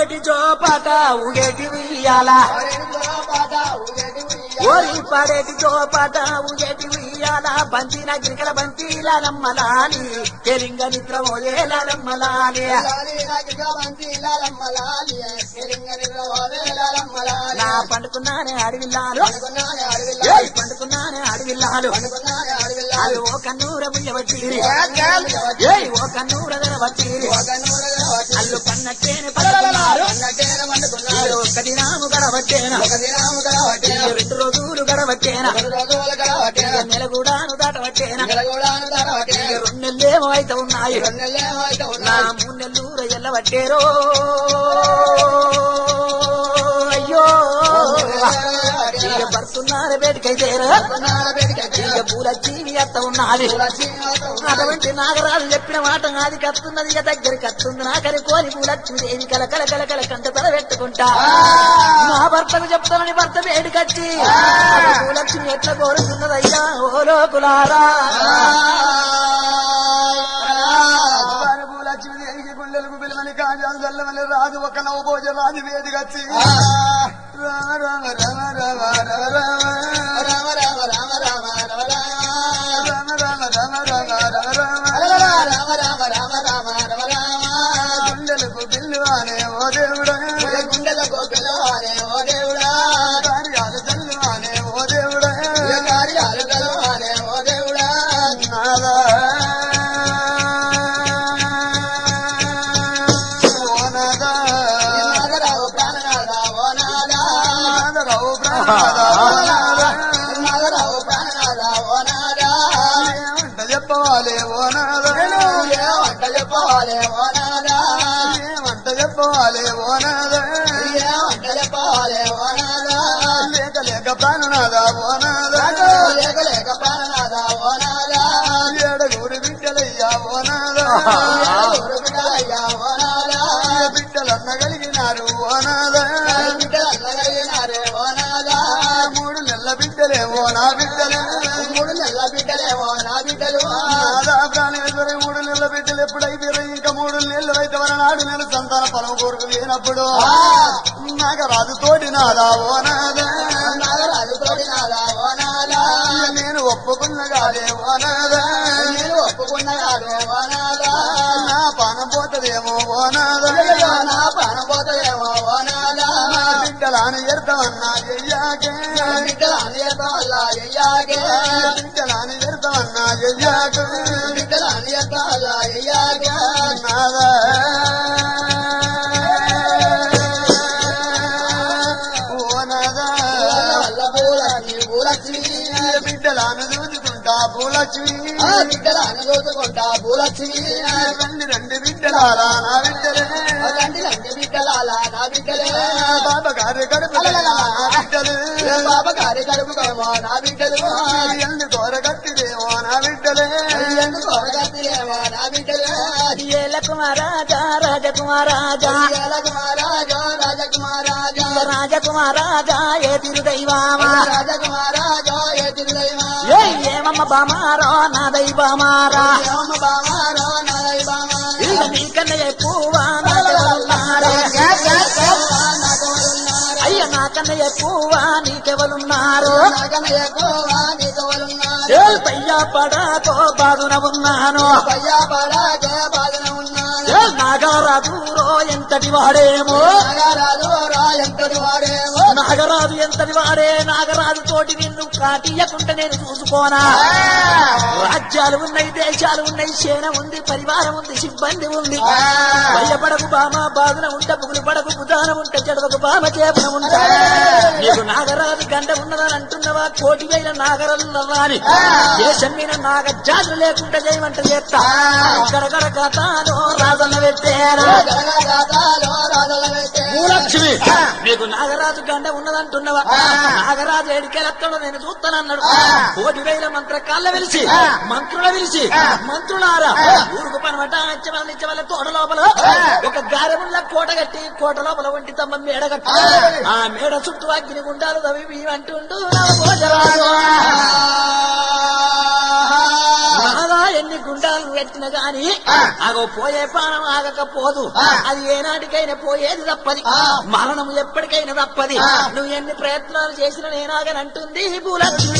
పడేటి జోపాట ఊగేటి ఉయ్యాల ఓరి పడేటి జోపాట ఊగేటి ఉయ్యాల బంతిన గిరికల బంతిల నమ్మలాలి తెలింగ నిద్ర ఓయేల నమ్మలాలి నా పండుకున్నానే అడవిల్లాలు ఏయ్ పండుకున్నానే అడవిల్లాలు అది ఓ కన్నూర బుయ్యవచ్చిరి ఏయ్ ఓ కన్నూర గడవచ్చిరి అల్లు కన్నట్టేనే పడుకున్నారు ఇది ఒక్క దినాము గడవట్టేనా ఇది రెండు రోజులు గడవట్టేనా ఇది నెల కూడాను దాటవట్టేనా ఇది రెండు నెలలేమో అయితే ఉన్నాయి నా మూడు నెలలు ఎల్లవట్టేరో అయ్యో ఇక పడుతున్నారు బయటకైతేరా ఇక పూల జీవి అత్త ఉన్నది అటువంటి నాగరాజు చెప్పిన మాట నాది కత్తున్నది ఇక దగ్గరికి కత్తుంది నాకని కోరి పూలక్ష్మీదేవి కల కల కల కల కంట తల పెట్టుకుంటా నా భర్తకు చెప్తానని భర్త వేడికచ్చి పూలక్ష్మి ఎట్లా కోరుతున్నదయ్యా ఓ లోకులారా లక్ష్మీదేవికి గుండెలకు పిలవని కాజాలు చల్లమని రాజు ఒక నవ్వుపోజ రాజు వేదికచ్చి రామ రామ రామ రామ రామ రామ రామ రామ రామ రామ రామ గుండెలకు పిల్లువానే ఓ దేవుడా గుండెలకు పిలవానే ఓ దేవుడా కార్యాలు చల్లువానే ఓ దేవుడా కార్యాలు కలవానే ఓ దేవుడా నాదా ఓ నాదా నాగరావు ప్రాణనాథ ఓ నాదా నాదరావు ప్రాణనాదా ఓ నాదా నాగరావు ప్రాణనాథ ఓ నాదా ఏమంట చెప్పవాలే ఓ నాదా ఏ వంట చెప్పవాలే ఓ నాదా ఏమంట చెప్పవాలే ఓ నాదా ఏ వంట చెప్పవాలే ఓ నాదా లేక లేక ప్రాణనాదా ఓ నాదా లేక లేక ప్రాణనాథ ఓ నాదా ఏడగూరి బిడ్డలయ్యా ఓ నాదా ఊరు బిడ్డలయ్యా ఓ నాదా బిడ్డలన్న కలిగినారు ఓ నాదా బిడ్డలు అల్లగలిగినారే ఓ నాదా మూడు నెలల బిడ్డలేమో నా బిడ్డలే మూడు నెలల బిడ్డలేమో నా బిడ్డలు నాదా ప్రాణేశ్వరి మూడు నెలల బిడ్డలు ఎప్పుడైతే ఇంకా మూడు నెలలు అయితే మన నాడు నేను సంతాన పొలం కోరుకు లేనప్పుడు నాగరాజు తోటి నాదా ఓ నాదా నాగరాజు తోడి నాదా ఓ నాదా నేను ఒప్పుకున్న కాదే ఓ నాదా నేను ఒప్పుకున్నాడు ఓ నాదా నా పానం పోతదేమో ఓ నాదా అయ్యో, నా ప్రాణం పోతదేమో ఓ నాదా నా బిడ్డలాని ఎడతామన్నా చెయ్యాకే బిడ్డలు అనియత వల్ల అయ్యాగే బిడ్డలాని ఎడతామన్నా చెయ్యాకే బిడ్డలు అనియత వల్ల అయ్యాగే నాదా ఓ నాదా వల్ల పూలని పూలక్ష్మి బిడ్డలాను చూసుకుంటా పూలక్ష్మి ఆ బిడ్డలు అనదోచుకుంటా పూలక్ష్మి రండి రండి బిడ్డలారా నా బిడ్డలే రండి రండి బిడ్డలాలా నా బిడ్డలే బాబా గారి కడుపు నా బిడ్డలు ఏ బాబా గారి కడుపుకేమో నా బిడ్డలు ఎందు కోర కట్టిదేమో నా బిడ్డలే ఎందుకు అవగతిలేమో నా బిడ్డలు ఏల కుమారాజా రాజకుమారాజా రాజకుమారాజా రాజకుమారాజా రాజకుమారాజా ఏ తిరుదైవామా రాజకుమారాజా ఏ తిరుదైవా ఏ ఏమమ్మ బామారో నా దైవమారా రామ బామారో నాదై బామా ఇక నీకన్నా ఎక్కువ నాకెవరున్నారే నాకెవరున్నారు అయ్య నాకన్నా ఎక్కువ నీకెవరున్నారు నాకన్నా ఎక్కువ నీకెవరున్నారు ఏ పయ్యా పడాకో బాధున ఉన్నాను పయ్యా పడాకే బాధన ఉన్నారు ఏ నాగరాజురో ఎంతటి వాడేమో నాగరాజు రా ఎంతటి వాడేమో నాగరాజు ఎంతటి వాడే నాగరాజు తోటి నిన్ను కాటియకుంటే నేను చూసుకోనా రాజ్యాలు ఉన్నాయి దేశాలు ఉన్నాయి సేన ఉంది పరివారం ఉంది సిబ్బంది ఉంది భయపడకు బామ బాధన ఉంట పుగులు పడకు బుధాన ఉంట చెడవకు బామ చేపన ఉంటా నీకు నాగరాజు గండ ఉన్నదని అంటున్నవా కోటి వేల నాగరల్లా అని దేశం మీద నాగ జాతులు లేకుండా చేయమంట చేస్తా గడగడ కథలో రాజన్న పెట్టారా జగదాలో రాజుల పెట్టే భూలక్ష్మి నీకు నాగరాజు గండ ఉన్నదంటున్నవా నాగరాజు ఏడికెళ్ళత్తడో నేను చూస్తానన్నాడు కోటి వేల మంత్ర కాళ్ళ వెలిసి మంత్రుల వెలిసి మంత్రులారా ఊరుకు పనమట అచ్చవల్ల ఇచ్చవల్ల తోట లోపల ఒక గారెముల్ల కోట కట్టి కోట లోపల వంటి తమ్మ మేడ కట్టి ఆ మేడ చుట్టూ అగ్ని గుండాలు తవి అంటుండు రామభోజరాజు నాదా ఎన్ని గుండాలు ఎత్తిన గాని అగో పోయే ప్రాణం ఆగకపోదు అది ఏనాటికైనా పోయేది తప్పది మరణం ఎప్పటికైనా తప్పది నువ్వు ఎన్ని ప్రయత్నాలు చేసినా నేనాగనంటుంది భూలక్ష్మి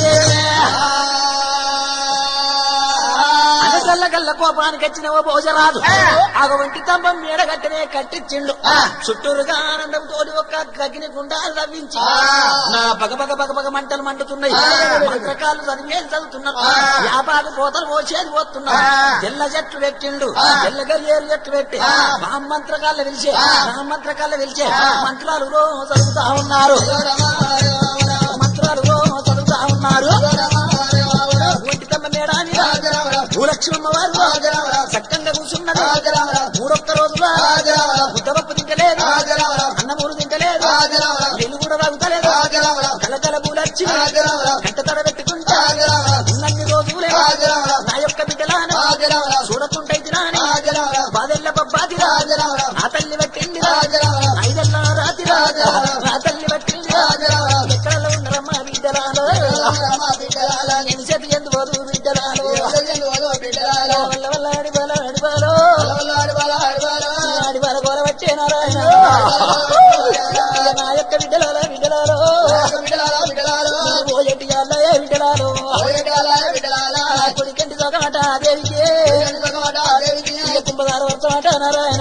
అనగల్ల గల్ల కోపానికి వచ్చిన ఓ భోజరాదు ఆగ వంటి స్తంభం మేడ కట్టనే కట్టించిండు చుట్టూరుగా ఆనందంతో ఒక గగిని గుండాలు తవ్వించి నా బగ బగ బగ బగ మంటలు మండుతున్నాయి మంత్రకాలు చదివేది చదువుతున్నారు వ్యాపార పోతలు పోసేది పోతున్నారు తెల్ల చెట్లు పెట్టిండు తెల్ల గల్లేరు చెట్లు పెట్టి మా మంత్రకాళ్ళు పిలిచే నా మంత్రకాళ్ళు పిలిచే మంత్రాలు రో చదువుతా ఉన్నారు మంత్రాలు రో చదువుతా ఉన్నారు ఒంటి తమ్మ మేడాని భూలక్ష్మమ్మ వారు చక్కగా కూర్చున్నది మూడొక్క రోజుగా ముద్దపప్పు తింటలేదు అన్నమూరు తింటలేదు నీళ్ళు కూడా తాగుతలేదు కలకల పూలచ్చి కంట తడ పెట్టుకుంటా ఉన్నన్ని రోజులే నా యొక్క బిడ్డలాను చూడకుంటైతే నాని బాదెల్ల బొబ్బాది నా తల్లి పట్టింది ఐదెల్ల రాతి నా తల్లి పట్టింది ఎక్కడ ఉన్నారమ్మా బిడ్డలాలో నేను చేతి ఎందు పోదు బిడ్డలాలో వల్ల వల్ల అడిబాల అడిబాలో అడిబాల గోల వచ్చే నారాయణ నా యొక్క బిడ్డలాల బిడ్డలాలో ఓయటి అల్లయ్య బిడ్డలాలో కొడికంటి సొగమాట దేవికి కుంభగారు వర్షమాట నారాయణ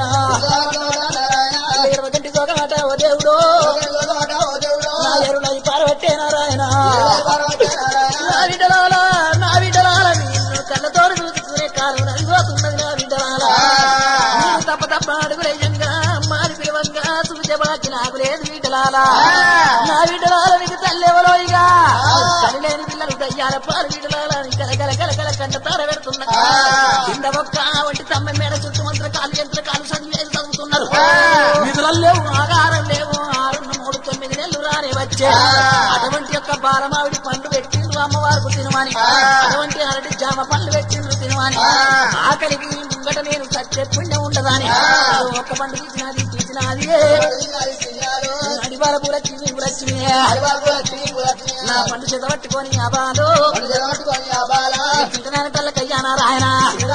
ఇరవై గంటి సొగమాట ఓ దేవుడు నా ఎరులై పారబట్టే నారాయణ నా బిడ్డలాల నా బిడ్డలాల నిన్ను కళ్ళతోడు చూసుకునే కాలం నడిపోతున్నది నా బిడ్డలాల నేను తప్ప తప్ప అడుగులేయంగా మారి పిలవంగా చూచబాకి నాకు లేదు బిడ్డలాల నా బిడ్డలాల నీకు తల్లెవరో ఇక తల్లి లేని పిల్లలు దయ్యాల పాలు బిడ్డలాల కల కల కల కల కంట తార పెడుతున్నా కింద ఒక్క వంటి తమ్మ మేడ చుట్టూ మంత్ర కాలు యంత్ర కాలు చదివేది చదువుతున్నారు నిధులు లేవు ఆగారం లేవు ఆరున్న మూడు తొమ్మిది నెలలు రానే వచ్చే అటువంటి యొక్క బాలమావిడి పండు పెట్టిండ్రు అమ్మవారికి తినమని అటువంటి అరటి జామ పండ్లు పెట్టిండ్రు తినమని ఆకలికి ముంగట నేను చచ్చే పుణ్యం ఉండదని ఒక్క పండు తీసినది తీసినది అడివాల పూల చిన్ని లక్ష్మి నా పండు చేత పట్టుకొని అబాలు తింటున్నాను తల్లకయ్యా నారాయణ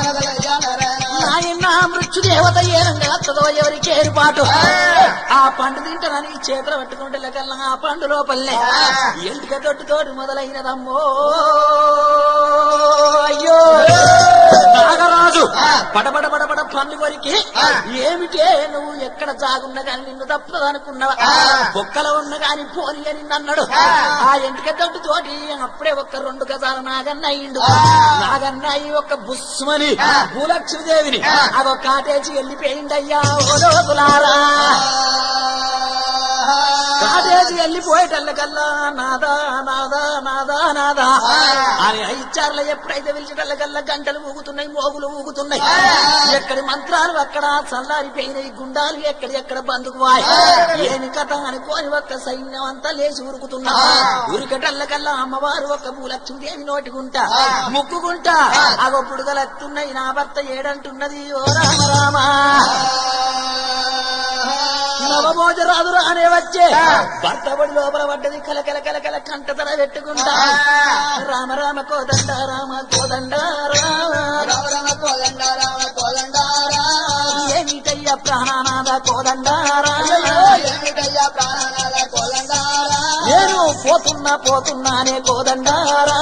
నాయన మృత్యు దేవత ఏ రంగా వస్తుందో ఎవరికి ఏర్పాటు ఆ పండు తింటానని చేతులు పట్టుకుంటే లెక్కల్లా ఆ పండు లోపలనే ఎంటిక తోటి మొదలైనదమ్మో అయ్యో నాగరాజు పడబడ పడబడ పండు కొరికి ఏమిటే నువ్వు ఎక్కడ జాగున్నా కానీ నిన్ను తప్పదనుకున్నావా బొక్కలో ఉన్న గాని పోని అని అన్నాడు ఆ ఎంటిక తోటి తోటి అప్పుడే ఒక్క రెండు గజాల నాగన్న అయ్యిండు నాగన్న అయ్యి ఒక బుస్మని భూలక్ష్మీదేవిని అదొక కాటేసి వెళ్ళిపోయిందయ్యా ఓ రోజులారా కాటేసి వెళ్ళిపోయేటల్లకల్లా నాదా నాదా నాదా నాదా అని ఐచార్ల ఎప్పుడైతే పిలిచేటల్లకల్లా గంటలు ఊగుతున్నాయి మోగులు ఊగుతున్నాయి ఎక్కడి మంత్రాలు అక్కడ చల్లారిపోయినాయి గుండాలు ఎక్కడి ఎక్కడ బందుకు వాయ్ ఏమి కథ అనుకోని ఒక్క సైన్యం అంతా లేచి ఉరుకుతున్నా ఉరికటల్లకల్లా అమ్మవారు ఒక భూలక్ష్మీదేవి నోటికుంటా ముక్కుకుంటా అగో పుడుగలత్తున్నాయి నా భర్త ఏడంటున్నది ఓ రామ రామా నవమోజరాదు అనే వచ్చే భర్త బడి లోపల పడ్డది కల కల కల కల కంట తల పెట్టుకుంటా రామ రామ కోదండ రామ కోదండ ఏమిటయ్యా ప్రాణనాథ కోదండ నేను పోతున్నా పోతున్నానే కోదండారా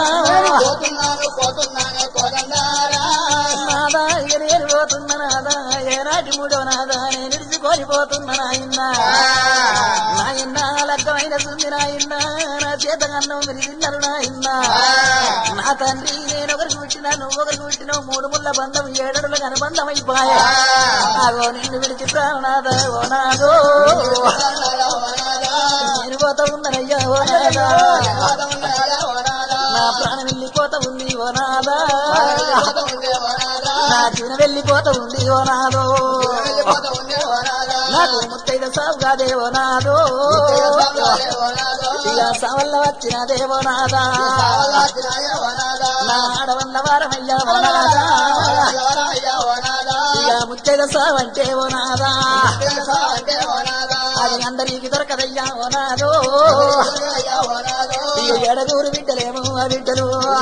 నాదా ఇక నేను పోతున్నా నాదా ఏనాటి మూడో నాదా నేను ఇడుచుకొని పోతున్నా నాయన్న నాయన్న లగ్గమైన సుంది నాయన్న నా చేత అన్నం మీరు తిన్నారు నాయన్న నా తండ్రి నేను ఒకరికి పుట్టినా నువ్వు ఒకరికి పుట్టినావు మూడు ముళ్ళ బంధం ఏడడుల అనుబంధం అయిపోయా అగో నిన్ను విడిచి ప్రాణనాథ ఓ నాదో నేను పోతా ఉన్నానయ్యా ఓ నాదా నా ప్రాణం వెళ్ళిపోతా ఉంది ఓ నాదా నా జీవన వెళ్ళిపోతా ఉంది ఓ నాదో నాకు ముత్తైద సాగు కాదేవో నాదో ఇక సవల్ల వచ్చిన దేవో నాదా నా ఆడవల్ల వారమయ్యా ఓ నాదా ఇక ముత్తైద సాగు అంటే ఓ నాదా అది అందరికి దొరకదయ్యా ఓనాదో ఈ ఎడగూరు బిడ్డలేమో ఆ బిడ్డలు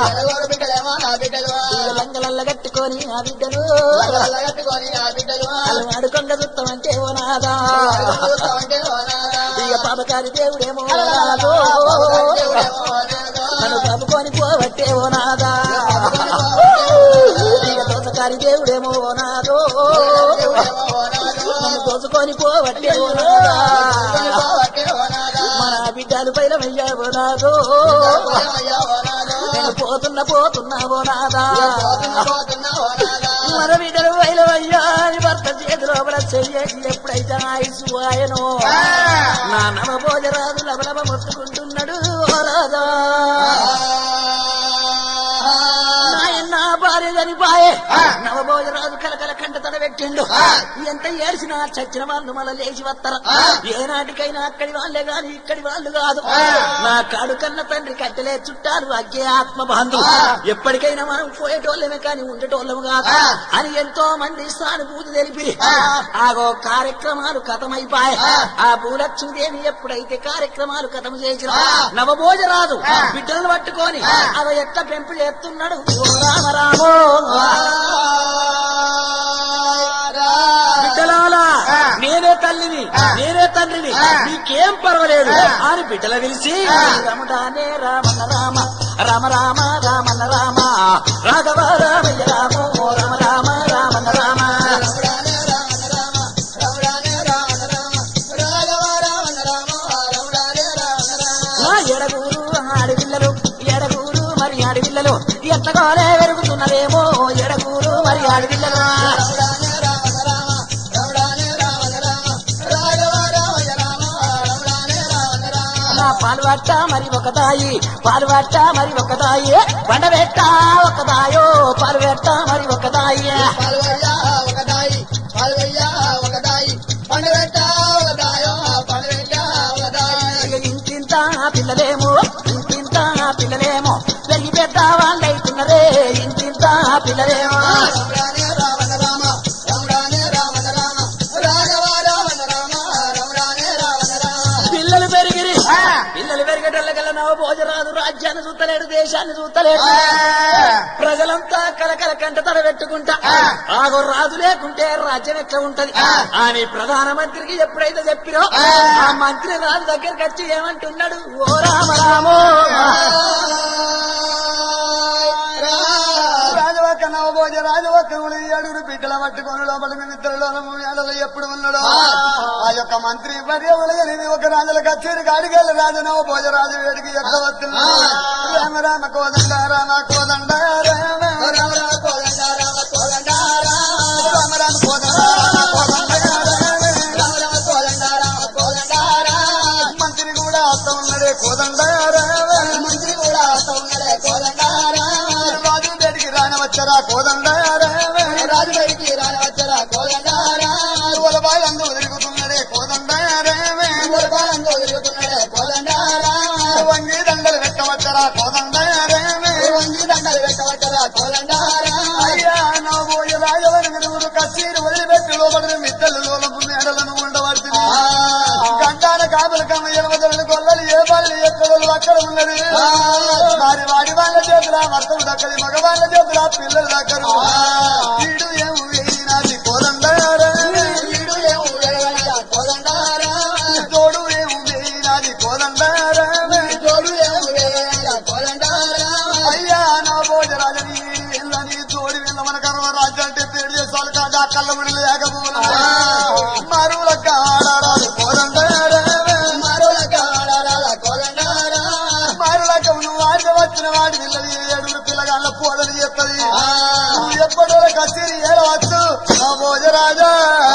ఈ లంగలల్ల కట్టుకొని ఆ బిడ్డలు వాళ్ళు ఆడుకొండ చుట్టమంటే ఓనాదా ఇక పాపకారి దేవుడేమో ఓనాదో నన్ను కప్పుకొని పోవట్టే ఓనాదా ఇక దోసకారి దేవుడేమో ఓనాదో నన్ను దోసుకొని పోవట్టే ఓనాదా మన బిడ్డలు పైలమయ్యా ఓనాదో నేను పోతున్నా పోతున్నా ఓనాదా మన బిడ్డలు పైలమయ్యా అని భర్త చేతిలో పడ చెయ్యేసి ఎప్పుడైతే ఆయుసు ఆయనో నా నవ భోజరాజు లబలబ మొత్తుకుంటున్నాడు ఓ రాజా నాయన భార్య చనిపాయే నవభోజరాజు కలకల కంట తడ పెట్టిండు ఎంత ఏడ్చినా చచ్చిన వాళ్ళు మళ్ళీ లేచి వస్తారు ఏనాటికైనా అక్కడి వాళ్ళే గాని ఇక్కడి వాళ్ళు కాదు నా కాడు కన్న తండ్రి కట్టెలే చుట్టాలు అగ్గే ఆత్మ బంధు ఎప్పటికైనా మనం పోయేటోళ్ళమే కానీ ఉండేటోళ్ళము కాదు అని ఎంతో మంది సానుభూతి తెలిపి ఆగో కార్యక్రమాలు కథమైపాయి ఆ భూలక్ష్మీదేవి ఎప్పుడైతే కార్యక్రమాలు కథం చేసిన నవభోజరాజు బిడ్డలను పట్టుకొని అవి ఎట్లా పెంపు చేస్తున్నాడు ఓ రామ రామో బిడ్డలాలా నేనే తల్లిని నేనే తండ్రిని నీకేం పర్వాలేదు అని బిడ్డల పిలిచి రమడానే రామన్న రామ రామ రామ రామన్న రామ రాఘవ రామయ్య రామో రామ రామ రామన్న రామ నా ఎడగూరు ఆడపిల్లలు ఎడగూరు మరి ఆడపిల్లలు ఎత్తగానే పెరుగుతున్నదేమో ఎడగూరు మరి ఆడపిల్లలు నా పాలు పట్ట మరి ఒక దాయి పాలు పట్ట మరి ఒక దాయి బండ పెట్ట ఒక దాయో పాలు పెట్ట మరి ఒక దాయి ఇక ఇంతింత పిల్లలేమో ఇంతింత పిల్లలేమో పెరిగి పెద్ద వాళ్ళైతున్నరే ఇంతింత పిల్లలేమో పిల్లలు పెరిగిరి పిల్లలు పెరిగేటోళ్ళకల్లా నవ భోజరాదు రాజ్యాన్ని చూస్తలేడు దేశాన్ని చూస్తలేడు ప్రజలంతా కలకల కంట తడ పెట్టుకుంటా ఆగో రాజు లేకుంటే రాజ్యం ఎట్లా ఉంటది అని ప్రధానమంత్రికి ఎప్పుడైతే చెప్పిరో ఆ మంత్రి రాజు దగ్గరికి వచ్చి ఏమంటున్నాడు ఓ రామ రామో రాజవక్క నవభోజ రాజవక్క ఏడుగురు బిడ్డల పట్టుకొని లోపల మిత్రులలో ఏడలో ఎప్పుడు ఉన్నాడో ఆ యొక్క మంత్రి పర్యవలగని ఒక రాజుల కచేరి గాడిగల రాజు నవభోజ రాజు వేడికి ఎక్క వస్తున్నాడు రామ రామ కోదండ రామ కోదండ రామ రామ రామ కోదండ రామ కోదండ రామ రామ కోదండ రామ కోదండ రామ మంత్రి కూడా వస్తా ఉన్నాడే కోదండ రామ మంత్రి కూడా వస్తా ఉన్నాడే కోదండ రాజు బయటికి రానవచ్చరా కోదండ రాజు బయటికి రానవచ్చరా కోదండ వాళ్ళ బాలందు తిరుగుతున్నాడే కోదండ బాలందు తిరుగుతున్నాడే కోదండ వంగి దండలు పెట్టవచ్చరా కోదండ వంగి దండలు పెట్టవచ్చరా కోదండ అయ్యా నా పోయి రాజవరుగురు కచ్చీరు వదిలిపెట్టి లోపల మిద్దలు లోలపు మేడలను ఉండవలసింది గంటాల కాపుల కమ్మ ఎలవదలను గొల్లలు ఏ వాళ్ళు ఎక్కడలు అక్కడ ఉన్నది వారి వాడి వాళ్ళ చేతుల మొత్తం దక్కది మగవాళ్ళ చేతుల పిల్లలు దక్కరు వీడు ఏము వేయినాది కోదండారా వీడు ఏము కోదండారా తోడు ఏము వేయినాది కోదండారా తోడు ఏము కోదండారా అయ్యా నా భోజరాజని వెళ్ళని తోడి వెళ్ళ మన కర్మ రాజ్యాలంటే పేరు చేసాలు కాదు ఆ కళ్ళ ముడి లేకపోయినా మరువుల కాడారాలు కోదండారా మరువుల కాడారాల కోదండారా మరులకు నువ్వు ఆడితే వచ్చిన వాడి పిల్లలు ఏడుగురు పిల్లగాళ్ళ పోదని చెప్పది నువ్వు ఎప్పటిలో కచేరి ఏడవచ్చు నా భోజరాజా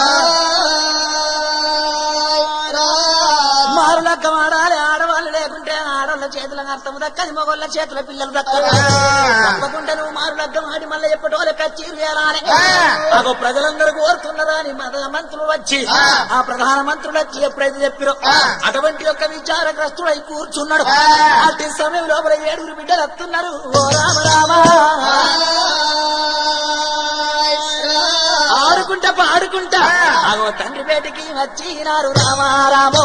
మారులక్క వాడాలి ఆడవాళ్ళు లేకుంటే ఆడవాళ్ళ చేతుల అర్థం దక్కది మగవాళ్ళ చేతుల పిల్లలు దక్కదు తప్పకుండా నువ్వు మారులగ్గం ఆడి మళ్ళీ ఎప్పటోళ్ళ కచ్చీరు చేరాలి అగో ప్రజలందరూ కోరుతున్నదా అని మన మంత్రులు వచ్చి ఆ ప్రధాన మంత్రులు వచ్చి ఎప్పుడైతే చెప్పిరో అటువంటి యొక్క విచారగ్రస్తుడై కూర్చున్నాడు అట్టి సమయం లోపల ఏడుగురు బిడ్డలు వస్తున్నారు ఓ రామ రామ ఆరు ఆడుకుంటా పాడుకుంటా అగో తండ్రి పేటికి వచ్చినారు రామారామో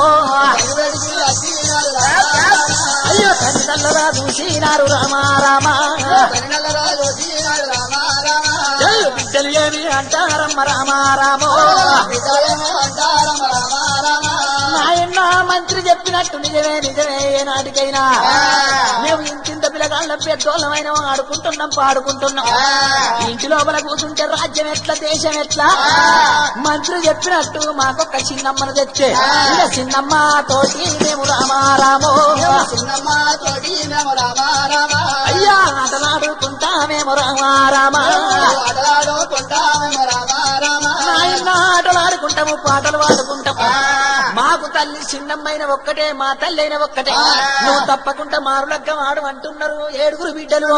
అయ్యో తండ్రి నల్లరా చూసినారు రామారామా చెల్లు బిడ్డలు ఏమి అంటారమ్మ రామారామో నాయన్న మంత్రి చెప్పినట్టు నిజమే నిజమే ఏ నాటికైనా మేము ఇంతింత పిల్లగాళ్ళం పెద్దోళ్ళమైన ఆడుకుంటున్నాం పాడుకుంటున్నాం ఇంటి లోపల కూర్చుంటే రాజ్యం ఎట్లా దేశం ఎట్లా మంత్రి చెప్పినట్టు మాకొక్క చిన్నమ్మను తెచ్చే ఇక చిన్నమ్మ తోటి మేము రామారామో అయ్యా ఆటలాడుకుంటా మేము రామారామా నాయన ఆటలాడుకుంటాము పాటలు పాడుకుంటాము మాకు తల్లి చిన్నమ్మైన ఒక్కటే మా తల్లి అయిన ఒక్కటే నువ్వు తప్పకుండా మారులగ్గం ఆడు అంటున్నారు ఏడుగురు బిడ్డలు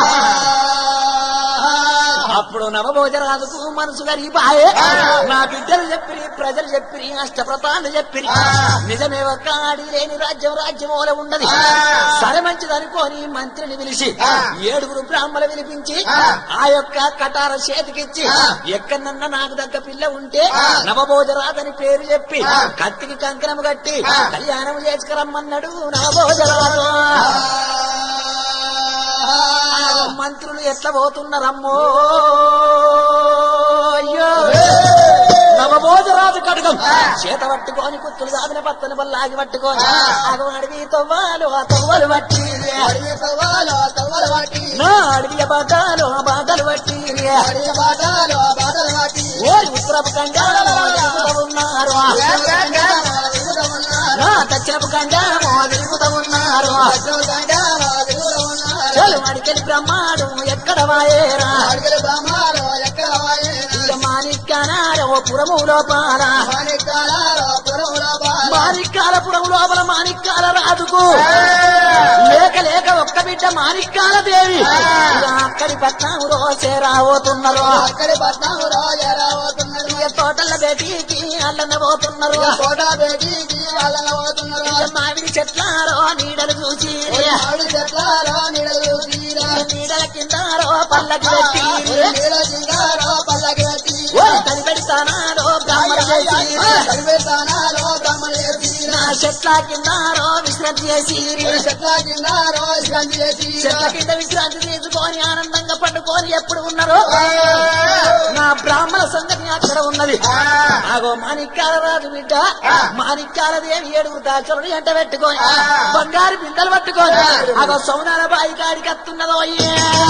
అప్పుడు నవభోజరాజుకు మనసు గరిపాయే నా బిడ్డలు చెప్పిరి ప్రజలు చెప్పిరి అష్టప్రతాలు చెప్పిరి నిజమే ఒక్క ఆడి లేని రాజ్యం రాజ్యం ఓల ఉన్నది సరే మంచిదనుకోని మంత్రిని పిలిచి ఏడుగురు బ్రాహ్మలు పిలిపించి ఆ యొక్క కటార చేతికిచ్చి ఎక్కడన్నా నాకు దగ్గ పిల్ల ఉంటే నవభోజరాజని పేరు చెప్పి కత్తికి కంకణం కట్టి కళ్యాణం చేసుకురమ్మన్నాడు నవభోజరాజు మంత్రులు ఎట్లా పోతున్నారమ్మో అయ్యో నవభోజరాజు కడగం చేత పట్టుకొని కుత్తులు దామిన పత్తని వల్ల ఆగి పట్టుకొని అగం అడివి తవ్వాలు ఆ తవ్వలు పట్టి నా అడవి బాటలు ఆ బాటలు పట్టి ఓరి ఉత్తరపు కంగారు ఉన్నారు నా దక్షిణపు కంగారు తిరుగుతూ ఉన్నారు చలు అడికెళ్ళి బ్రహ్మాడు ఎక్కడ వాయేరా ఇక మాణిక్యానారో పురము లోపాల మాణిక్యాలపురం లోపల మాణిక్యాల రాజుకు లేక లేక ఒక్క బిడ్డ మాణిక్యాల దేవి ఇక అక్కడి పట్నం రోజే రాబోతున్నారు అక్కడి పట్నం రాజరావుతున్నారు ఇక తోటల బేటీకి అల్లన పోతున్నారు కోటా బేటీకి వాళ్ళని పోతున్నారు ఇక మామిడి చెట్లారో నీడలు చూసి ఆడు చెట్లారో నీడలు తీరా నీడల కిందారో పల్లకి పెట్టి నీడ సింగారో పల్లకి వచ్చి ఓరి తడి పెడతానారో బ్రాహ్మణ చేసి కలిపెడతానారో బ్రహ్మణి నా చెట్ల కిందారో విశ్రాంతి చేసి చెట్ల కిందారో ఇష్టంతి చేసి చెట్ల కింద విశ్రాంతి తీసుకొని ఆనందంగా పండుకొని ఎప్పుడు ఉన్నారో నా బ్రాహ్మణ సంగతి అక్కడ ఉన్నది ఆగో మాణిక్యాల రాజు బిడ్డ మాణిక్యాల దేవి ఏడుగురు దాచరుడు ఎంట పెట్టుకొని బంగారు బిడ్డలు పట్టుకొని ఆగో సౌనాల బాయి కాడికి అత్తున్నదో అయ్యే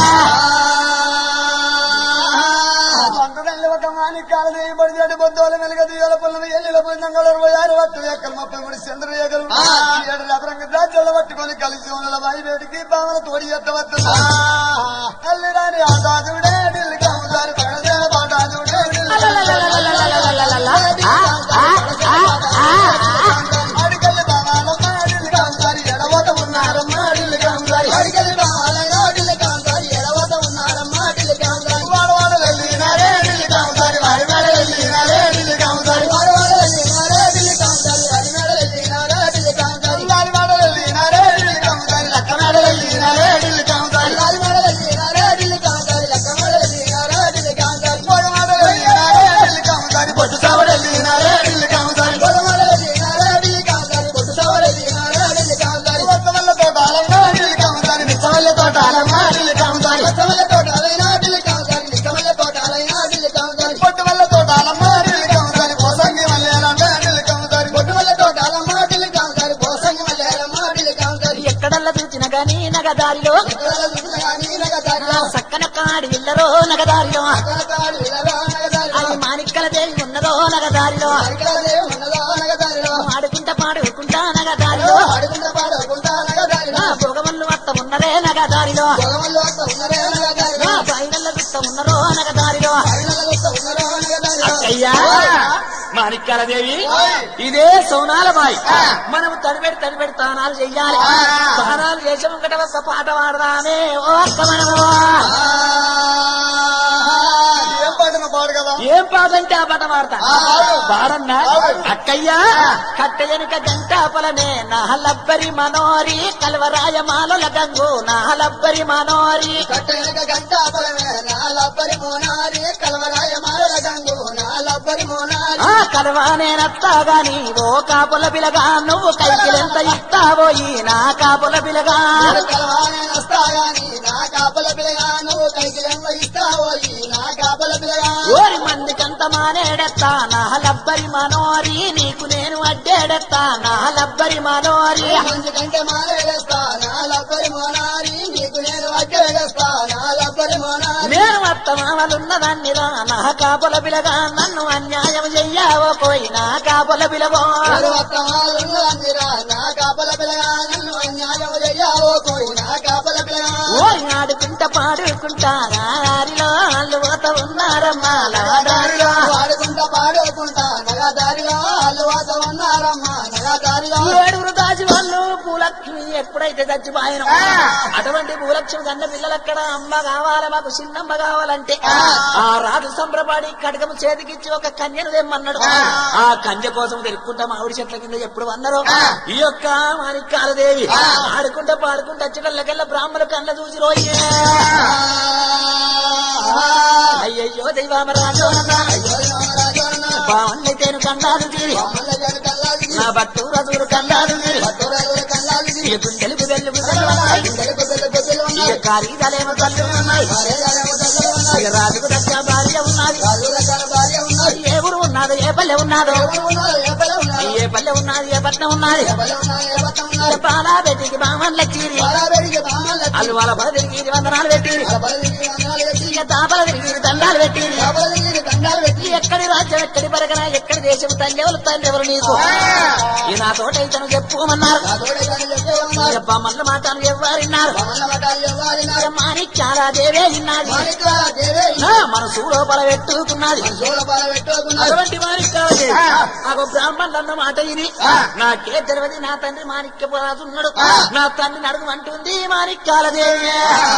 వంటదండ్రి ఒక మాణిక్యాల దేయబడి చెడు బొద్దోల మెలుగ దియ్యాల పొలను ఎల్లిల పొందంగళ ఇరవై ఆరు వట్టు ఎక్కలు ముప్పై మూడు చంద్ర ఏకలు ఏడు రథరంగ ద్రాక్షలు పట్టుకొని కలిసి ఉన్న బాయి వేడికి బావన తోడి ఎత్తవద్దు అల్లి రాని ఆటాదుడే ఢిల్లీ కాముదారి పడదేన పాటాదుడే అడిగల్లి బావాలమ్మ ఢిల్లీ కాముదారి ఎడవత ఉన్నారమ్మ ఢిల్లీ కాముదారి అడిగలి బాలగా ఢిల్లీ కాంతారి ఎడవత ఉన్నారమ్మా ఢిల్లీ కాంతారి వాడవాడ వెళ్ళినారే ఢిల్లీ కాముదారి వాడి వాడ వెళ్ళినారే ఢిల్లీ కాముదారి వాడవాడ వెళ్ళినారే ఢిల్లీ కాంతారి అడినాడ వెళ్ళినారే ఢిల్లీ కాంతారి అల్లారి వాడ వెళ్ళినారే ఢిల్లీ కాముదారి లక్కనాడ వెళ్ళినారే ఢిల్లీ కాముదారి అల్లారివాడ వెళ్ళినారే ఢిల్లీ కాంతారి లక్కవాడ వెళ్ళినారే ఢిల్లీ కాంతారి వాడవాడ వెళ్ళినారే ఢిల్లీ కాముదారి పొట్టు సావడ వెళ్ళినారే ఢిల్లీ కాముదారి గొడవడ వెళ్ళినారే ఢిల్లీ కాంతారి పొట్టు సవాడ వెళ్ళినారే ఢిల్లీ కాంతారి వత్తవల్ల తోటాలమ్మ ఢిల్లీ కాముదారి నిత్తవల్ల తోటాలమ్మ ఢిల్లీ కాముదారి కొత్తమల్ల తోటాలైనా ఢిల్లీ కాంతారి నిక్కమల్ల తోటాలైనా ఢిల్లీ కాంతారి పొట్టు వల్ల తోటాలమ్మ ఢిల్లీ కాముదారి పోసంగి మల్లెలంట ఢిల్లీ కాముదారి కొట్టుమల్ల తోటాలమ్మ ఢిల్లీ కాంతారి పోసంగి మల్లెలమ్మ ఢిల్లీ కాంతారి ఎక్కడల్లా చూసిన గాని నగదారిలో ఎక్కడ చూసినా కానీ నగదారి నా సక్కన కాడి ఇల్లరో నగదారిలో నగదారి విలరా నగదారి అది మాణిక్కల దేవి ఉన్నదో నగదారిలో అరికాలే ఉన్నదో నగదారిలో ఆడుకుంటా పాడుకుంటా నగదారిలో ఆడుకుంటా పాడుకుంటా నగదారిలో నా భోగమల్లు వత్త ఉన్నదే నగదారిలో పొలమల్లో వస్తా ఉన్నరే నగదారిలో నా పైనల్ల దుత్త ఉన్నరో నగదారిలో పైనల వస్తా ఉన్నరో నగదారిలో అయ్యా మాణిక్యాల దేవి ఇదే సోనాల బాయి మనం తడిపెడి తడిపెడి తానాలు చెయ్యాలి తానాలు చేసి ఒకట ఒక్క పాట పాడదామే ఓ అక్క మనము ఏం పాటన పాడు కదా ఏం పాట అంటే ఆ పాట పాడతా పాడన్నా అక్కయ్యా కట్టెయనిక గంట పొలమే నహలబ్బరి మనోరి కల్వరాయ మానుల గంగు నహలబ్బరి మనోరి కట్టెనక గంట పొలమే నాలబ్బరి మోనారి కలవరాయ మారల గంగు నా లబ్బరి మోనాలి ఆ కలవా నేనత్తా గాని ఓ కాపుల పిలగా నువ్వు కైకిలెంత ఇస్తావో ఈ నా కాపుల పిలగా వస్తాగాని నా కాపల పిల్లగా నువ్వు కైకిలెంత ఇస్తావో ఈ నా కాపల పిల్లగా ఓరి మందికంత మానేడెత్తా నా లబ్బరి మనోరి నీకు నేను అడ్డేడెత్తా నా లబ్బరి మనోరి మంచి కంటే మారేస్తా నా లబ్బరి మోనాలి నీకు నేను అడ్డేస్తా నా లబ్బరి మోనాలి నేను అత్తమామలున్నదాన్ని రా నా కాపుల పిలగా నన్ను అన్యాయం చెయ్యావో పోయి నా కాపుల పిలగో ఉన్నదందిరా నా కాపల పిల్లగా నన్ను అన్యాయం చెయ్యావో కోయి నా కాపల పిల్లగా ఓరి ఆడుకుంటా పాడుకుంటా నా దారిలో వాళ్ళు పోత ఉన్నారమ్మా నా దారిలో వాడుకుంటా పాడుకుంటా నగదారిలో అల్లువాత ఉన్నారమ్మా నగదారిలో ఏడుగురు దాచి వాళ్ళు భూలక్ష్మి ఎప్పుడైతే చచ్చిపోయాను అటువంటి భూలక్ష్మి కన్న పిల్లలక్కడ అమ్మ కావాలి మాకు చిన్నమ్మ కావాలంటే ఆ రాజు సంబరపడి కడకము చేతికిచ్చి ఒక కన్యను తెమ్మన్నాడు ఆ కన్య కోసం తెలుపుకుంటా మామిడి చెట్ల కింద ఎప్పుడు అన్నారు ఈ యొక్క మాణిక్యాలదేవి ఆడుకుంటా పాడుకుంటా వచ్చేటల్లకెళ్ళ బ్రాహ్మణ కళ్ళ చూసి రోజు అయ్యయ్యో దైవామ రాజు బాగుండైతేను కన్నాలు తీరి నా భక్తు రజులు కన్నాలు తీరి ఈ గుండెలకు వెళ్ళు ఈ ఖరీదాలేమో తల్లి ఉన్నాయి ఇక రాజుకు దగ్గ భార్య ఉన్నది ఏ ఊరు ఉన్నదో ఏ పల్లె ఉన్నదో ఏ పల్లె ఉన్నది ఏ పట్నం ఉన్నది ఇక పాలా పెట్టికి బామన్ల చీరి వాళ్ళు వాళ్ళ పద తిరిగి వందనాలు పెట్టిరి ఇక దాపల తిరిగి దండాలు పెట్టిరి ఎక్కడి రాజ్యం ఎక్కడి పరగన ఎక్కడి దేశం తల్లి ఎవరు తల్లి ఎవరు నీకు ఈ నా తోట ఇతను చెప్పుకోమన్నారు ఇక బామన్ల మాటలు ఎవ్వరిన్నారు ఇక మాణిక్యాల దేవే ఇన్నది నా మనసు లోపల పెట్టుకున్నది అటువంటి మాణిక్యాల దేవి నాకు బ్రాహ్మణులు అన్న మాట ఇది నాకే తెలియదు నా తండ్రి మాణిక్య ఉన్నాడు నా తండ్రి నడుగు అంటుంది మాణిక్యాల దేవి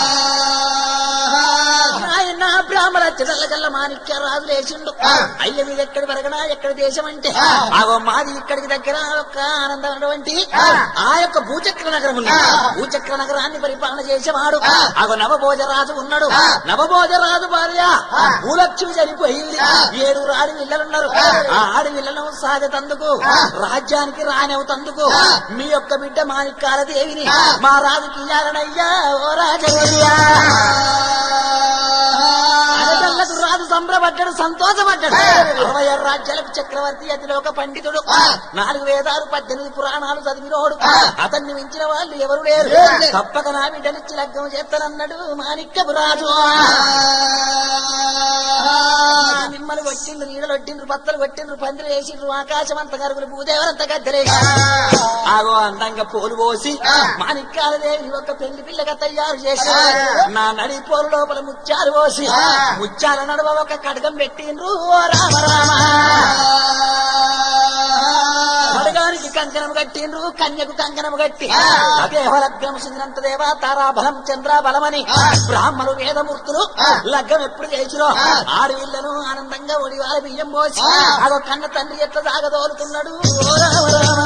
ఆయన బ్రాహ్మణ చిడల్లగల్ల మాణిక్య రాజు లేచిండు అయ్య మీద ఎక్కడి వరగనా ఎక్కడి దేశం అంటే ఆగో మాది ఇక్కడికి దగ్గర ఒక ఆనందం అటువంటి ఆ యొక్క భూచక్ర నగరం ఉంది భూచక్ర నగరాన్ని పరిపాలన చేసేవాడు ఆగో నవభోజరాజు ఉన్నాడు నవభోజరాజు భార్య భూలక్ష్మి చనిపోయింది ఏడు ఆడి పిల్లలున్నారు ఆ ఆడి పిల్లలను సాగతందుకు రాజ్యానికి రానవుతందుకు మీ యొక్క బిడ్డ మాణిక్యాల దేవిని మా రాజుకి ఇయ్యాలనయ్యా ఓ రాజయ్యా అనటల్లకు రాజు సంబరపడ్డాడు సంతోషపడ్డాడు అరవై ఆరు రాజ్యాలకు చక్రవర్తి అతిలో ఒక పండితుడు నాలుగు వేదాలు పద్దెనిమిది పురాణాలు చదివినోడు అతన్ని మించిన వాళ్ళు ఎవరు లేరు తప్పక నా బిడ్డనిచ్చి లగ్గం చేస్తానన్నాడు మాణిక్యపు రాజు నిమ్మలు కొట్టిండ్రు నీడలు కొట్టిండ్రు పత్తలు కొట్టిండ్రు పందిరు వేసిండ్రు ఆకాశం అంత గరుగులు భూదేవరంత గద్దెలేసి ఆగో అందంగా పోలు పోసి మాణిక్యాల దేవిని ఒక పెళ్లి పిల్లగా తయారు చేసి నా నడి పోలు లోపల ముత్యాలు పోసి ముత్యాల నడువ ఒక కడగం పెట్టిండ్రు ఓ రామ రామ కడగానికి కంకణం కట్టిండ్రు కన్యకు కంకణం కట్టి అదే లగ్గం సిందినంత దేవా తారాబలం చంద్రాబలమని బ్రాహ్మణులు వేదమూర్తులు లగ్గం ఎప్పుడు చేసిరో ఆడవిళ్లను ఆనందంగా ఒడివాల బియ్యం పోసి అదో కన్న తండ్రి ఎట్లా సాగదోలుతున్నాడు ఓ రామ రామ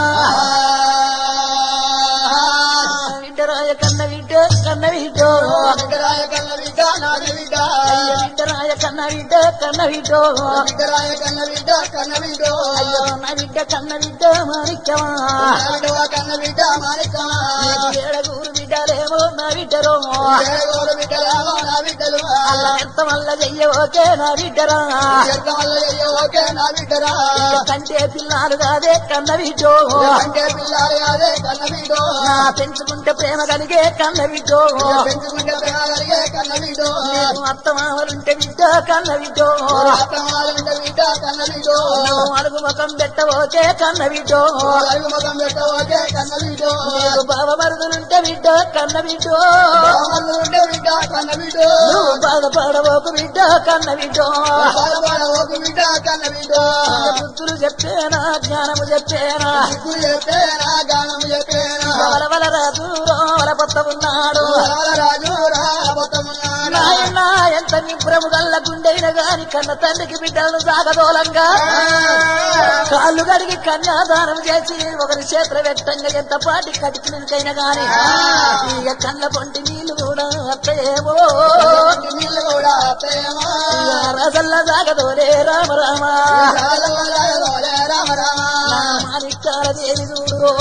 విడ్డరాయ కన్న విడ్డ కన్న విడ్డో బిడ్డరాయ కన్న బిడ్డ నాది బిడ్డ అయ్య విడ్డరాయ కన్న విడ్డ కన్న విడ్డో బిడ్డరాయ కన్న బిడ్డ కన్న బిడ్డ అయ్యో నా బిడ్డ కన్న బిడ్డ మాణిక్యమా నాడువ కన్న బిడ్డ మాణిక్యమా ఏడగూరు బిడ్డలేమో నా బిడ్డరో ఏడుగురు బిడ్డలేమో నా బిడ్డలు అల్ల ఎంత వల్ల చెయ్యవోకే నా బిడ్డరా ఎంత వల్ల అయ్యో ఓకే నా బిడ్డరా కంటే పిల్లాలు కాదే కన్న బిడ్డో అంటే పిల్లాడు కాదే కన్న బిడ్డ నా పెంచుకుంటే ప్రేమ కలిగే కన్న బిడ్డో పెంచుకుంటే ప్రేమగలిగే కన్న బిడ్డ అత్త మామలుంటే బిడ్డ కన్న బిడ్డో అత్తమాలు బిడ్డ బిడ్డ కన్న బిడ్డ నువ్వు అడుగు ముఖం పెట్టవోకే కన్న బిడ్డో అడుగు ముఖం పెట్ట ఓకే కన్న బిడ్డ నీకు బావ మరుదులుంటే బిడ్డ కన్న బిడ్డో బామలు ఉంటే బిడ్డ కన్న బిడ్డ నువ్వు బాధపడవోకు బిడ్డ కన్న బిడ్డో బాధపడ ఓకు బిడ్డ కన్న బిడ్డ బుద్ధులు చెప్పేనా జ్ఞానము చెప్పేనా సిగ్గు చెప్పేనా గానము చెప్పేనా వలవల రాజు రోవల పొత్త ఉన్నాడు రాజు రాబోతున్నాడు నాయన ఎంత నిబ్రము గల్ల గుండెైన గాని కన్న తండ్రికి బిడ్డలను సాగదోలంగా కాళ్ళు కడిగి కన్యాదానం చేసి ఒకరి చేతుల వెట్టంగా ఎంత పాటి కటికినకైనా గాని ఇక కళ్ళ పొంటి నీళ్లు కూడా అత్తయేమో నీళ్ళు కూడా ప్రేమ రసల్ల సాగదోలే రామ రామ రామ రామ మాణిక్యాల దేవి చూడు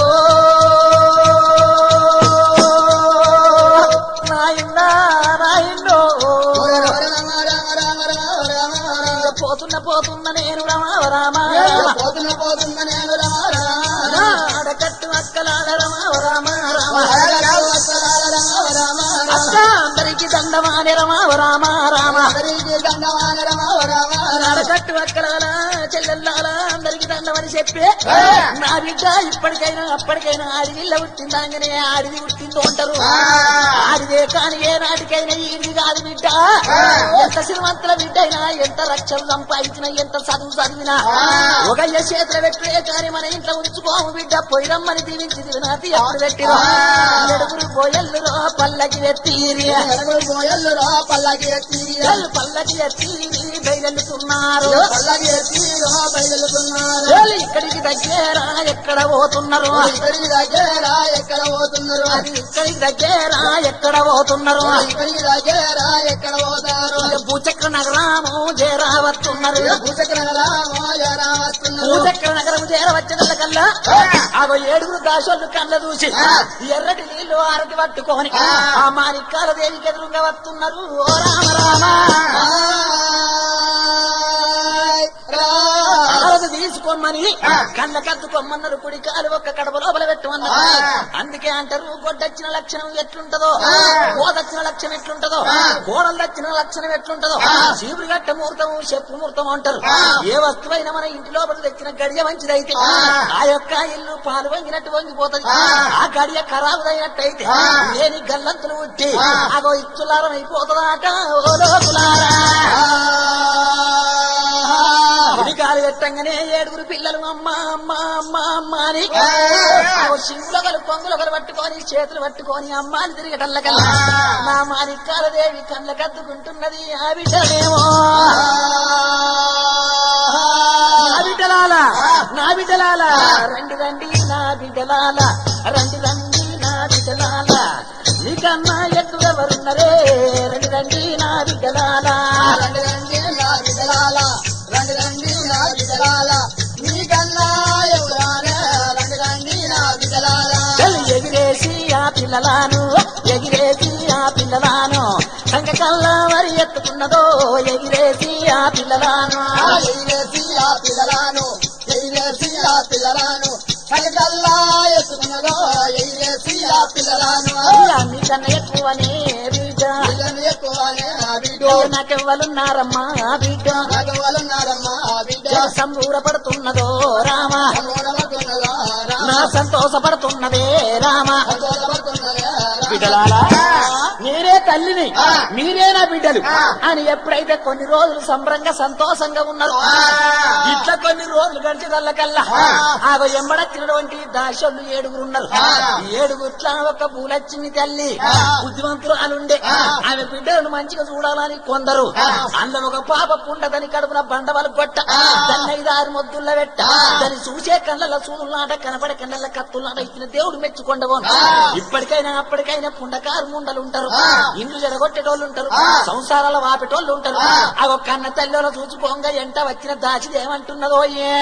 నాయన్నా నాయన్నో రామ రామ రామ రామ రామ పోతున్న పోతున్న నేను రామ రామ రామ పోతున్న పోతున్న నేను రామ రామ ఆడకట్టు అక్కలాడ రామ రామ రామ రామ రామ అక్క అందరికి దండమాని రమ రామ రామ అందరికీ దండమాన రామ రామ ఆడకట్టు అక్కలాల చెల్లెల్లాల అందరికి దండమని చెప్పి నా బిడ్డ ఇప్పటికైనా అప్పటికైనా ఆడిదిల్ల పుట్టిందాగానే ఆడిది పుట్టిందో అంటారు ఆడిదే కాని ఏ నాటికైనా ఈడిది కాదు బిడ్డ ఎంత శ్రీమంతుల బిడ్డ అయినా ఎంత రక్షలు సంపాదించినా ఎంత చదువు చదివినా ఒక చేతుల పెట్టుడే కాని మన ఇంట్లో ఉంచుకోము బిడ్డ పొయ్యమ్మని దీవించి దివినాతి ఎప్పుడు పెట్టిరా ఎడుగురు పోయల్లురో పల్లకి ఎత్తిరి ఎరగలు పోయల్లు రా పల్లకి ఎత్తి పల్లకి ఎత్తిరి బయలుతున్నారు పల్లకి ఎత్తి రా బయలుతున్నారు ఏలు ఇక్కడికి దగ్గర ఎక్కడ పోతున్నారు ఇక్కడికి దగ్గర ఎక్కడ పోతున్నారు అది ఇక్కడికి దగ్గర ఎక్కడ పోతున్నారు ఇక్కడికి దగ్గర ఎక్కడ పోతారు భూచక్ర నగరము చేరావస్తున్నారు భూచక్ర రామో ఎరా వస్తున్నారు భూచక్ర నగరం చేరవచ్చిన కల్లా ఆగో ఏడుగురు దాసోళ్ళు కళ్ళ చూసి ఎర్రటి నీళ్లు ఆరతి పట్టుకొని ఆ మాణిక్యాల దేవికి ఎదురుగా వస్తున్నారు ఓ రామ రామ ఆరతి తీసుకోమని కళ్ళ కత్తుకోమన్నారు కుడి కాలు ఒక్క కడప లోపల పెట్టమన్నారు అందుకే అంటారు గొడ్డొచ్చిన లక్షణం ఎట్లుంటదో గోదచ్చిన లక్షణం ఎట్లుంటదో గోడలు దచ్చిన లక్షణం ఎట్లుంటదో చీపురు గట్ట ముహూర్తం చెప్పు ముహూర్తం అంటారు ఏ వస్తువైనా మన ఇంటి లోపల తెచ్చిన గడియ మంచిదైతే ఆ యొక్క ఇల్లు పాలు వంగినట్టు వంగిపోతుంది ఆ గడియ ఖరాబుదైనట్టయితే లేని గల్లంతులు ఉట్టి అగో ఇచ్చులారం అయిపోతుందట ఓ లోకులారా ఉడికాలు పెట్టంగానే ఏడుగురు పిల్లలు అమ్మ అమ్మ అమ్మ అమ్మ అని సింగులొకరు కొంగులొకరు పట్టుకొని చేతులు పట్టుకొని అమ్మాని తిరిగటల్లకల్లా నా మాణిక్యాల దేవి కళ్ళ కద్దుకుంటున్నది ఆ బిడ్డలేమో నా బిడ్డలాల నా బిడ్డలాల రండి రండి నా బిడ్డలాల రండి రండి నా బిడ్డలాల నీకన్నా ఎత్తు ఎవరున్నరే రండి రండి నా బిడ్డలాల రండి రండి నా బిడ్డలాల రండి రండి నా బిడ్డలాల నీకన్నా ఎవరానే రండి రండి నా బిడ్డలాల చల్ ఎగిరేసి ఆ పిల్లలాను ఎగిరేసి ఆ పిల్లలాను సంగకల్ల మరి ఎత్తుకున్నదో ఎగిరేసి ఆ పిల్లలాను ఎయిరేసి ఆ పిల్లలాను ఎయిరేసి ఆ పిల్లలాను కలకల్లా ఎత్తుకున్నదో ఎయిరేసి ఆ పిల్లలాను నీకన్నా ఎక్కువనే బిడ్డ పిల్లను ఎక్కువనే ఆ బిడ్డ నాకెవ్వలున్నారమ్మా బిడ్డ నాగవాళ్ళున్నారమ్మా ఆ బిడ్డ సంబూరపడుతున్నదో రామ సంగోడబడుతున్నదా నా సంతోషపడుతున్నదే రామ సంతోషపడుతున్నదా బిడ్డలారా నేనే తల్లిని మీరే నా బిడ్డలు అని ఎప్పుడైతే కొన్ని రోజులు సంబరంగా సంతోషంగా ఉన్నారు ఇట్లా కొన్ని రోజులు గడిచేదల్లకల్లా ఆగో ఎంబడచ్చినటువంటి దాసోళ్ళు ఏడుగురు ఉన్నారు ఈ ఏడుగుట్లా ఒక పూలచ్చింది తల్లి బుద్ధిమంతురాలుండే ఆమె బిడ్డలను మంచిగా చూడాలని కొందరు అందులో ఒక పాప పుండదని కడుపున బండవాళ్ళు కొట్ట దాన్ని ఐదారు మొద్దుల్ల పెట్ట దాన్ని చూసే కళ్ళ చూడులాట కనపడే కళ్ళ కత్తులాట ఇచ్చిన దేవుడు మెచ్చుకొండవోను ఇప్పటికైనా అప్పటికైనా పుండకారు ముండలు ఉంటారు ఇండ్లు జడగొట్టేటోళ్ళు ఉంటారు సంసారాల వాపేటోళ్ళు ఉంటారు ఆ ఒక్క అన్న తల్లిలో చూసుకోంగా ఎంట వచ్చిన దాచిది ఏమంటున్నదో ఏ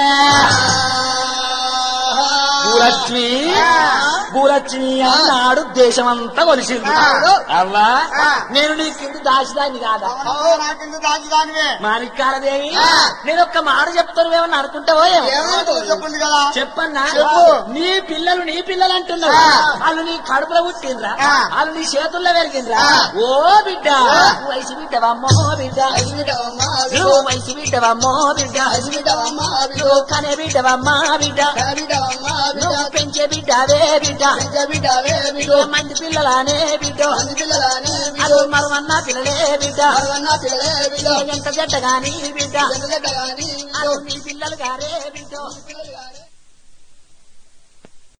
భూలక్ష్మి భూలక్ష్మి అన్నాడు దేశమంతా కొలిసింది అవ్వా నేను నీ కింది దాచిదాన్ని కాదా నాకింద దాచిదానివే మాణిక్యాలదేవి నేను ఒక్క మాట చెప్తాను ఏమన్నా అనుకుంటావో ఏమో? ఏమంటో చెప్పండి కదా చెప్పన్నా చెప్పు. నీ పిల్లలు నీ పిల్లలు అంటున్నావు వాళ్ళు నీ కడుపులో పుట్టిండ్రా వాళ్ళు నీ చేతుల్లో పెరిగిండ్రా ఓ బిడ్డ వయసు బిడ్డవమ్మో బిడ్డ అసిమిటవమ్మా నువ్వు వయసు బిడ్డవమ్మో బిడ్డ అసిమిటవమ్మా నువ్వు కనే బిడ్డవమ్మా బిడ్డ బిడ్డవమ్మా బిడ్డ నువ్వు పెంచే బిడ్డవే బిడ్డ బిడ్డ బిడ్డవే బిడ్డ నువ్వు మంది పిల్లలానే బిడ్డ మంది పిల్లలానే బిడ్డ అది మరమన్నా పిల్లలే బిడ్డ మరవన్నా పిల్లలే బిడ్డ ఎంత చెడ్డగాని బిడ్డ ఎంత గాని అది నీ పిల్లలు గారే బిడ్డ పిల్లలు గాని